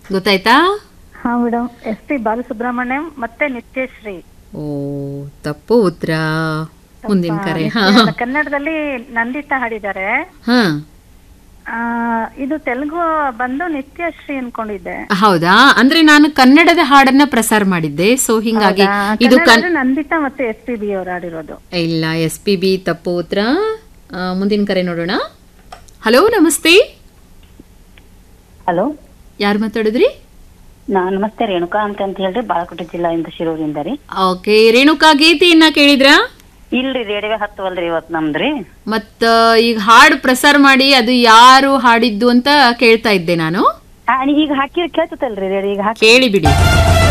ಗೊತ್ತಾಯ್ತಾ ಹಾ madam S P Balasubrahmanyam ಮತ್ತೆ ನಿತ್ಯಶ್ರೀ ಓ ತಪ್ಪು ಉತ್ತರ ಮುಂದಿನ ಕರೆ ಹಾ ನಿತ್ಯ- ಕನ್ನಡದಲ್ಲಿ ನಂದಿತಾ ಹಾಡಿದ್ದಾರೆ ಹಾ ಆ, ಇದು ತೆಲುಗು ಬಂದು ನಿತ್ಯಶ್ರೀ ಅನ್ಕೊಂಡಿದ್ದೆ ಹೌದಾ ಅಂದ್ರೆ ನಾನು ಕನ್ನಡದ ಹಾಡನ್ನ ಪ್ರಸಾರ ಮಾಡಿದ್ದೆ ಸೊ ಹಿಂಗಾಗಿ ಹೌದಾ? ಇದು ಕನ್ ಕನ್ನಡದಲ್ಲಿ ನಂದಿತಾ ಮತ್ತೆ ಎಸ್ ಪಿ ಬಿ ಅವ್ರು ಹಾಡಿರೋದು ಇಲ್ಲ ಎಸ್ ಪಿ ಬಿ ತಪ್ಪು ಉತ್ತರ ಆ, ಮುಂದಿನ ಕರೆ ನೋಡೋಣ ಹಲೋ ನಮಸ್ತೆ ಹಲೋ ಯಾರು ಮಾತಾಡಿದ್ರಿ ನಾ ನಮಸ್ತೆ ರೇಣುಕಾ ಅಂತ ಅಂತ ಹೇಳ್ರಿ ಬಾಳಕೋಟೆ ಜಿಲ್ಲೆಯಿಂದ ಶಿರೂರಿಂದ ರೀ ಓಕೆ ರೇಣುಕಾ ಗೀತೆಯನ್ನ ಕೇಳಿದ್ರಾ ಇಲ್ರಿ ರೇಡಿಯೋ ಹತ್ತವಲ್ರಿ ಇವತ್ ನಮ್ದ್ರಿ ಮತ್ತ ಈಗ ಹಾಡು ಪ್ರಸಾರ ಮಾಡಿ ಅದು ಯಾರು ಹಾಡಿದ್ದು ಅಂತ ಕೇಳ್ತಾ ಇದ್ದೆ ನಾನು ಆ, ಈಗ ಹಾಕಿ ಕೇಳ್ತತಲ್ರಿ ರೇಡಿಯೋ ಈಗ ಹಾಕಿ ಕೇಳಿ ಬಿಡಿ